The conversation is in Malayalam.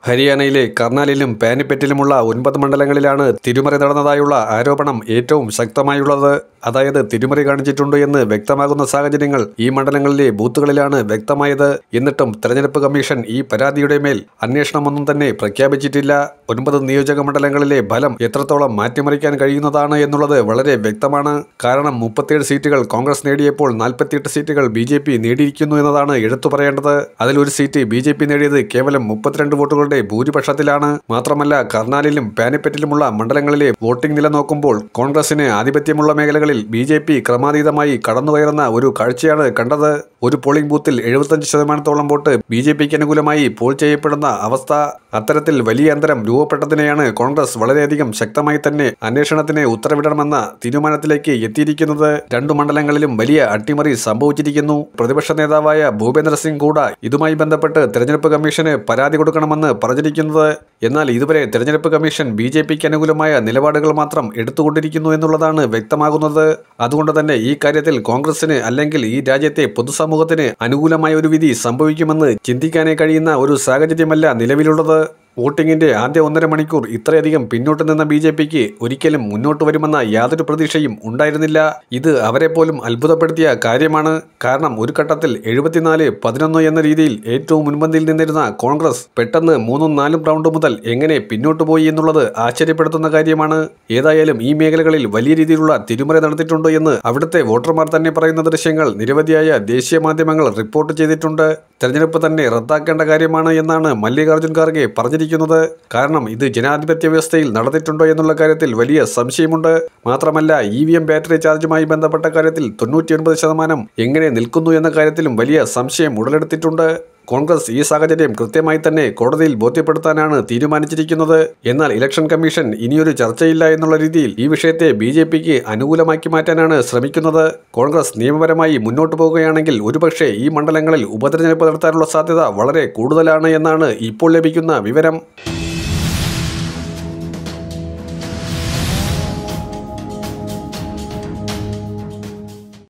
ഹരിയാനയിലെ കർണാലിലും പാനിപ്പറ്റിലുമുള്ള ഒൻപത് മണ്ഡലങ്ങളിലാണ് തിരിമറി നടന്നതായുള്ള ആരോപണം ഏറ്റവും ശക്തമായുള്ളത് അതായത് തിരിമറി കാണിച്ചിട്ടുണ്ട് എന്ന് വ്യക്തമാകുന്ന സാഹചര്യങ്ങൾ ഈ മണ്ഡലങ്ങളിലെ ബൂത്തുകളിലാണ് വ്യക്തമായത് എന്നിട്ടും തെരഞ്ഞെടുപ്പ് കമ്മീഷൻ ഈ പരാതിയുടെ മേൽ അന്വേഷണമൊന്നും തന്നെ പ്രഖ്യാപിച്ചിട്ടില്ല ഒൻപത് നിയോജക മണ്ഡലങ്ങളിലെ ഫലം എത്രത്തോളം മാറ്റിമറിക്കാൻ കഴിയുന്നതാണ് എന്നുള്ളത് വളരെ വ്യക്തമാണ് കാരണം മുപ്പത്തിയേഴ് സീറ്റുകൾ കോൺഗ്രസ് നേടിയപ്പോൾ നാൽപ്പത്തിയെട്ട് സീറ്റുകൾ ബി ജെ പി നേടിയിരിക്കുന്നു എന്നതാണ് എടുത്തു പറയേണ്ടത് അതിലൊരു സീറ്റ് ബി ജെ പി നേടിയത് കേവലം മുപ്പത്തിരണ്ട് വോട്ടുകളുടെ ഭൂരിപക്ഷത്തിലാണ് മാത്രമല്ല കർണാലിലും പാനിപ്പറ്റിലുമുള്ള മണ്ഡലങ്ങളിലെ വോട്ടിംഗ് നില നോക്കുമ്പോൾ കോൺഗ്രസിന് ആധിപത്യമുള്ള മേഖലകളിൽ ബി ജെ പി ക്രമാതീതമായി കടന്നുകയറുന്ന ഒരു കാഴ്ചയാണ് കണ്ടത് ഒരു പോളിംഗ് ബൂത്തിൽ എഴുപത്തഞ്ച് ശതമാനത്തോളം വോട്ട് ബി ജെ പിക്ക് അനുകൂലമായി പോൾ ചെയ്യപ്പെടുന്ന അവസ്ഥ അത്തരത്തിൽ വലിയ അന്തരം രൂപപ്പെട്ടതിനെയാണ് കോൺഗ്രസ് വളരെയധികം ശക്തമായി തന്നെ അന്വേഷണത്തിന് ഉത്തരവിടണമെന്ന തീരുമാനത്തിലേക്ക് എത്തിയിരിക്കുന്നത് രണ്ടു മണ്ഡലങ്ങളിലും വലിയ അട്ടിമറി സംഭവിച്ചിരിക്കുന്നു പ്രതിപക്ഷ നേതാവായ ഭൂപേന്ദ്ര സിംഗ് കൂട ഇതുമായി ബന്ധപ്പെട്ട് തെരഞ്ഞെടുപ്പ് കമ്മീഷന് പരാതി കൊടുക്കണമെന്ന് പറഞ്ഞിരിക്കുന്നത് എന്നാൽ ഇതുവരെ തെരഞ്ഞെടുപ്പ് കമ്മീഷൻ ബി ജെ പിക്ക് അനുകൂലമായ നിലപാടുകൾ മാത്രം എടുത്തുകൊണ്ടിരിക്കുന്നു എന്നുള്ളതാണ് വ്യക്തമാകുന്നത് അതുകൊണ്ട് തന്നെ ഈ കാര്യത്തിൽ കോൺഗ്രസിന് അല്ലെങ്കിൽ ഈ രാജ്യത്തെ പൊതുസമൂഹത്തിന് അനുകൂലമായ ഒരു വിധി സംഭവിക്കുമെന്ന് ചിന്തിക്കാനേ കഴിയുന്ന ഒരു സാഹചര്യമല്ല നിലവിലുള്ളത് വോട്ടിംഗിന്റെ ആദ്യ ഒന്നര മണിക്കൂർ ഇത്രയധികം പിന്നോട്ട് നിന്ന ബി ജെ പിക്ക് ഒരിക്കലും മുന്നോട്ട് വരുമെന്ന യാതൊരു പ്രതീക്ഷയും ഉണ്ടായിരുന്നില്ല ഇത് അവരെ പോലും അത്ഭുതപ്പെടുത്തിയ കാര്യമാണ് കാരണം ഒരു ഘട്ടത്തിൽ എഴുപത്തിനാല് പതിനൊന്ന് എന്ന രീതിയിൽ ഏറ്റവും മുൻപന്തിയിൽ നിന്നിരുന്ന കോൺഗ്രസ് പെട്ടെന്ന് മൂന്നും നാലും റൗണ്ട് മുതൽ എങ്ങനെ പിന്നോട്ട് പോയി എന്നുള്ളത് ആശ്ചര്യപ്പെടുത്തുന്ന കാര്യമാണ് ഏതായാലും ഈ മേഖലകളിൽ വലിയ രീതിയിലുള്ള തിരുമറി നടത്തിയിട്ടുണ്ട് എന്ന് അവിടുത്തെ വോട്ടർമാർ തന്നെ പറയുന്ന ദൃശ്യങ്ങൾ നിരവധിയായ ദേശീയ മാധ്യമങ്ങൾ റിപ്പോർട്ട് ചെയ്തിട്ടുണ്ട് തെരഞ്ഞെടുപ്പ് തന്നെ റദ്ദാക്കേണ്ട കാര്യമാണ് എന്നാണ് മല്ലികാർജ്ജുൻ ഖാർഗെ പറഞ്ഞിരിക്കുന്നത് കാരണം ഇത് ജനാധിപത്യ വ്യവസ്ഥയിൽ നടന്നിട്ടുണ്ടോ എന്നുള്ള കാര്യത്തിൽ വലിയ സംശയമുണ്ട് മാത്രമല്ല ഇ വി എം ബാറ്ററി ചാർജുമായി ബന്ധപ്പെട്ട കാര്യത്തിൽ തൊണ്ണൂറ്റിയൊൻപത് ശതമാനം എങ്ങനെ നിൽക്കുന്നു എന്ന കാര്യത്തിലും വലിയ സംശയം ഉടലെടുത്തിട്ടുണ്ട് കോൺഗ്രസ് ഈ സാഹചര്യം കൃത്യമായി തന്നെ കോടതിയിൽ ബോധ്യപ്പെടുത്താനാണ് തീരുമാനിച്ചിരിക്കുന്നത് എന്നാൽ ഇലക്ഷൻ കമ്മീഷൻ ഇനിയൊരു ചർച്ചയില്ല എന്നുള്ള രീതിയിൽ ഈ വിഷയത്തെ ബി ജെ പിക്ക് അനുകൂലമാക്കി മാറ്റാനാണ് ശ്രമിക്കുന്നത് കോൺഗ്രസ് നിയമപരമായി മുന്നോട്ട് പോവുകയാണെങ്കിൽ ഒരുപക്ഷെ ഈ മണ്ഡലങ്ങളിൽ ഉപതെരഞ്ഞെടുപ്പ് നടത്താനുള്ള സാധ്യത വളരെ കൂടുതലാണ് എന്നാണ് ഇപ്പോൾ ലഭിക്കുന്ന വിവരം